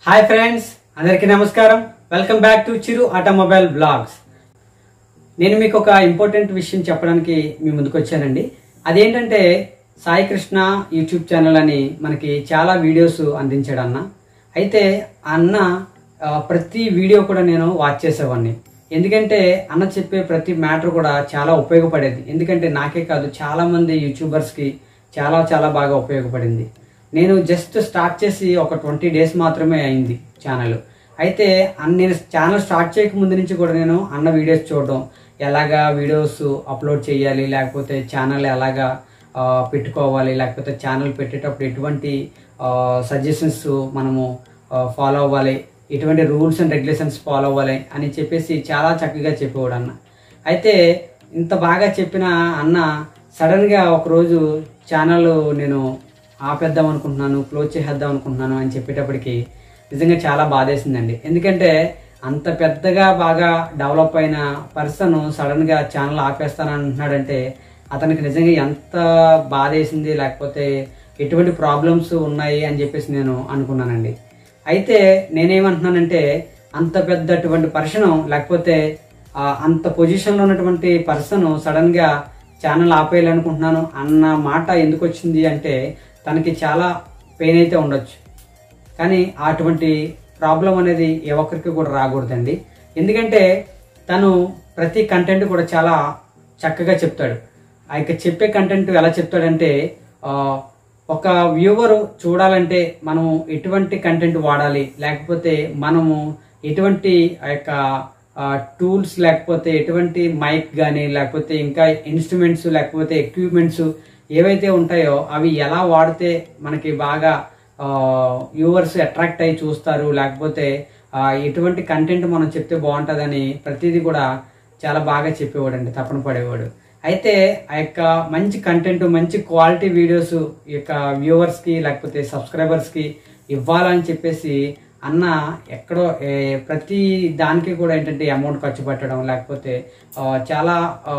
hi friends అందరికీ నమస్కారం welcome back to Chiru automobile blogs నేను మీకు ఒక ఇంపార్టెంట్ విషయం చెప్పడానికి మీ ముందుకు వచ్చానండి అదేంటంటే సాయి కృష్ణ యూట్యూబ్ ఛానల్ అని మనకి చాలా వీడియోస్ అందించాడు అన్న అయితే ఆ అన్న ఆ, ప్రతి వీడియో కూడా నేను వాచ్ చేసేవాడిని ఎందుకంటే అన్న చెప్పే ప్రతి మ్యాటర్ కూడా చాలా ఉపయోగపడేది ఎందుకంటే నాకే కాదు చాలా మంది యూట్యూబర్స్కి చాలా చాలా బాగా ఉపయోగపడింది నేను జస్ట్ స్టార్ట్ చేసి ఒక ట్వంటీ డేస్ మాత్రమే అయింది ఛానల్ అయితే అన్న నేను ఛానల్ స్టార్ట్ చేయక ముందు నుంచి కూడా నేను అన్న వీడియోస్ చూడడం ఎలాగా వీడియోస్ అప్లోడ్ చేయాలి లేకపోతే ఛానల్ ఎలాగా ఆ, పెట్టుకోవాలి లేకపోతే ఛానల్ పెట్టేటప్పుడు ఎటువంటి సజెషన్స్ మనము ఫాలో అవ్వాలి ఎటువంటి రూల్స్ అండ్ రెగ్యులేషన్స్ ఫాలో అవ్వాలి అని చెప్పేసి చాలా చక్కగా చెప్పేవాడు అన్న అయితే ఇంత బాగా చెప్పిన అన్న సడన్గా ఒకరోజు ఛానల్ నేను ఆపేద్దాం అనుకుంటున్నాను క్లోజ్ చేసేద్దాం అనుకుంటున్నాను అని చెప్పేటప్పటికి నిజంగా చాలా బాధేసిందండి ఎందుకంటే అంత పెద్దగా బాగా డెవలప్ అయిన పర్సన్ సడన్గా ఛానల్ ఆపేస్తాను అంటున్నాడంటే అతనికి నిజంగా ఎంత బాధేసింది లేకపోతే ఎటువంటి ప్రాబ్లమ్స్ ఉన్నాయి అని చెప్పేసి నేను అనుకున్నానండి అయితే నేనేమంటున్నానంటే అంత పెద్ద అటువంటి పర్సన్ లేకపోతే ఆ, అంత పొజిషన్లో ఉన్నటువంటి పర్సన్ సడన్గా ఛానల్ ఆపేయాలనుకుంటున్నాను అన్న మాట ఎందుకు వచ్చింది అంటే తనకి చాలా పెయిన్ అయితే ఉండొచ్చు కానీ అటువంటి ప్రాబ్లం అనేది ఏ ఒక్కరికి కూడా రాకూడదండి ఎందుకంటే తను ప్రతి కంటెంట్ కూడా చాలా చక్కగా చెప్తాడు ఆ యొక్క చెప్పే కంటెంట్ ఎలా చెప్తాడంటే ఆ, ఒక వ్యూవర్ చూడాలంటే మనం ఎటువంటి కంటెంట్ వాడాలి లేకపోతే మనము ఎటువంటి ఆ యొక్క టూల్స్ లేకపోతే ఎటువంటి మైక్ కానీ లేకపోతే ఇంకా ఇన్స్ట్రుమెంట్స్ లేకపోతే ఎక్విప్మెంట్స్ ఏవైతే ఉంటాయో అవి ఎలా వాడితే మనకి బాగా వ్యూవర్స్ అట్రాక్ట్ అయ్యి చూస్తారు లేకపోతే ఆ, ఎటువంటి కంటెంట్ మనం చెప్తే బాగుంటుందని ప్రతిదీ కూడా చాలా బాగా చెప్పేవాడు తపన పడేవాడు అయితే ఆ యొక్క మంచి కంటెంట్ మంచి క్వాలిటీ వీడియోస్ ఈ యొక్క వ్యూవర్స్కి లేకపోతే సబ్స్క్రైబర్స్కి ఇవ్వాలని చెప్పేసి అన్న ఎక్కడో ఏ, ప్రతి దానికి కూడా ఏంటంటే అమౌంట్ ఖర్చు పెట్టడం లేకపోతే ఆ, చాలా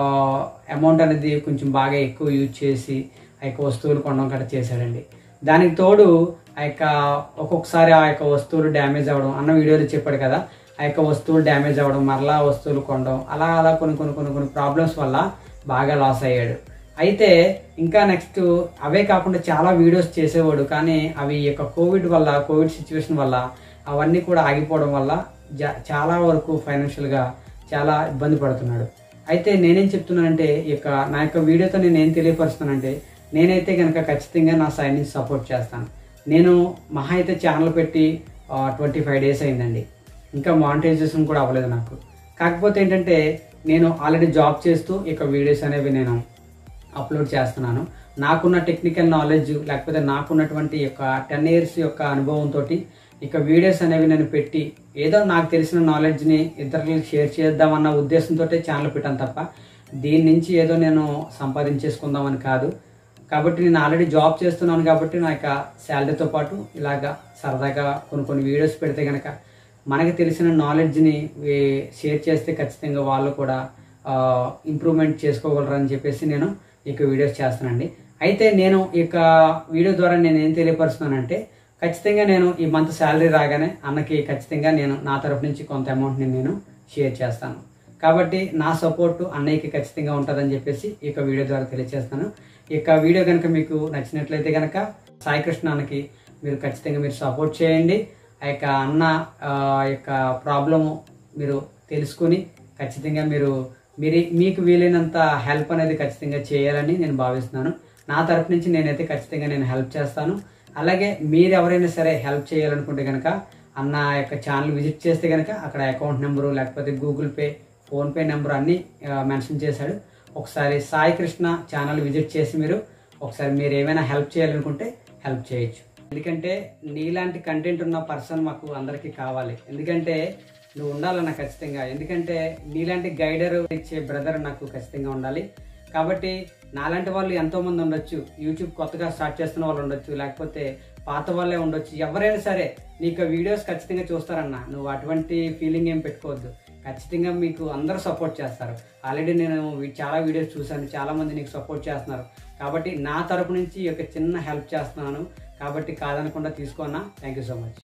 అమౌంట్ అనేది కొంచెం బాగా ఎక్కువ యూజ్ చేసి ఆ యొక్క వస్తువులు కొనడం కట్ట చేశాడండి దానికి తోడు ఆ యొక్క ఒక్కొక్కసారి ఆ యొక్క వస్తువులు డ్యామేజ్ అవ్వడం అన్న వీడియోలో చెప్పాడు కదా ఆ యొక్క వస్తువులు డ్యామేజ్ అవ్వడం మరలా వస్తువులు కొనడం అలా అలా కొన్ని కొన్ని కొన్ని కొన్ని ప్రాబ్లమ్స్ వల్ల బాగా లాస్ అయ్యాడు అయితే ఇంకా నెక్స్ట్ అవే కాకుండా చాలా వీడియోస్ చేసేవాడు కానీ అవి ఈ యొక్క కోవిడ్ వల్ల కోవిడ్ సిచ్యువేషన్ వల్ల అవన్నీ కూడా ఆగిపోవడం వల్ల జా- చాలా వరకు ఫైనాన్షియల్గా చాలా ఇబ్బంది పడుతున్నాడు అయితే నేనేం చెప్తున్నానంటే ఈ యొక్క నా యొక్క వీడియోతో నేను ఏం తెలియపరుస్తున్నానంటే నేనైతే కనుక ఖచ్చితంగా నా సైడ్ నుంచి సపోర్ట్ చేస్తాను నేను మహా అయితే ఛానల్ పెట్టి ట్వంటీ ఫైవ్ డేస్ అయిందండి ఇంకా మానిటైజేషన్ కూడా అవ్వలేదు నాకు కాకపోతే ఏంటంటే నేను ఆల్రెడీ జాబ్ చేస్తూ ఈ యొక్క వీడియోస్ అనేవి నేను అప్లోడ్ చేస్తున్నాను నాకున్న టెక్నికల్ నాలెడ్జ్ లేకపోతే నాకున్నటువంటి యొక్క టెన్ ఇయర్స్ యొక్క అనుభవంతో ఇక వీడియోస్ అనేవి నేను పెట్టి ఏదో నాకు తెలిసిన నాలెడ్జ్ని ఇతరులకు షేర్ చేద్దామన్న ఉద్దేశంతో ఛానల్ పెట్టాను తప్ప దీని నుంచి ఏదో నేను సంపాదించేసుకుందామని కాదు కాబట్టి నేను ఆల్రెడీ జాబ్ చేస్తున్నాను కాబట్టి నా యొక్క శాలరీతో పాటు ఇలాగా సరదాగా కొన్ని కొన్ని వీడియోస్ పెడితే కనుక మనకి తెలిసిన నాలెడ్జ్ని షేర్ చేస్తే ఖచ్చితంగా వాళ్ళు కూడా ఇంప్రూవ్మెంట్ చేసుకోగలరని చెప్పేసి నేను ఈ యొక్క వీడియోస్ చేస్తానండి అయితే నేను ఈ యొక్క వీడియో ద్వారా నేను ఏం తెలియపరుస్తున్నానంటే ఖచ్చితంగా నేను ఈ మంత్ శాలరీ రాగానే అన్నకి ఖచ్చితంగా నేను నా తరపు నుంచి కొంత అమౌంట్ని నేను షేర్ చేస్తాను కాబట్టి నా సపోర్టు అన్నయ్యకి ఖచ్చితంగా ఉంటుందని చెప్పేసి ఈ యొక్క వీడియో ద్వారా తెలియజేస్తాను ఈ యొక్క వీడియో కనుక మీకు నచ్చినట్లయితే కనుక సాయి కృష్ణ అన్నకి మీరు ఖచ్చితంగా మీరు సపోర్ట్ చేయండి ఆ యొక్క అన్న ఆ యొక్క ప్రాబ్లము మీరు తెలుసుకుని ఖచ్చితంగా మీరు మీరు మీకు వీలైనంత హెల్ప్ అనేది ఖచ్చితంగా చేయాలని నేను భావిస్తున్నాను నా తరపు నుంచి నేనైతే ఖచ్చితంగా నేను హెల్ప్ చేస్తాను అలాగే మీరు ఎవరైనా సరే హెల్ప్ చేయాలనుకుంటే కనుక అన్న యొక్క ఛానల్ విజిట్ చేస్తే కనుక అక్కడ అకౌంట్ నెంబరు లేకపోతే గూగుల్ పే ఫోన్పే నెంబర్ అన్నీ మెన్షన్ చేశాడు ఒకసారి సాయి కృష్ణ ఛానల్ విజిట్ చేసి మీరు ఒకసారి మీరు ఏమైనా హెల్ప్ చేయాలనుకుంటే హెల్ప్ చేయొచ్చు ఎందుకంటే నీలాంటి కంటెంట్ ఉన్న పర్సన్ మాకు అందరికీ కావాలి ఎందుకంటే నువ్వు ఉండాలన్న ఖచ్చితంగా ఎందుకంటే నీలాంటి గైడర్ ఇచ్చే బ్రదర్ నాకు ఖచ్చితంగా ఉండాలి కాబట్టి నాలాంటి వాళ్ళు ఎంతో మంది ఉండొచ్చు యూట్యూబ్ కొత్తగా స్టార్ట్ చేస్తున్న వాళ్ళు ఉండొచ్చు లేకపోతే పాత వాళ్ళే ఉండొచ్చు ఎవరైనా సరే నీకు వీడియోస్ ఖచ్చితంగా చూస్తారన్న నువ్వు అటువంటి ఫీలింగ్ ఏం పెట్టుకోవద్దు ఖచ్చితంగా మీకు అందరూ సపోర్ట్ చేస్తారు ఆల్రెడీ నేను వి- చాలా వీడియోస్ చూశాను చాలా మంది నీకు సపోర్ట్ చేస్తున్నారు కాబట్టి నా తరపు నుంచి ఈ యొక్క చిన్న హెల్ప్ చేస్తున్నాను కాబట్టి కాదనకుండా తీసుకోనా థ్యాంక్ యూ సో మచ్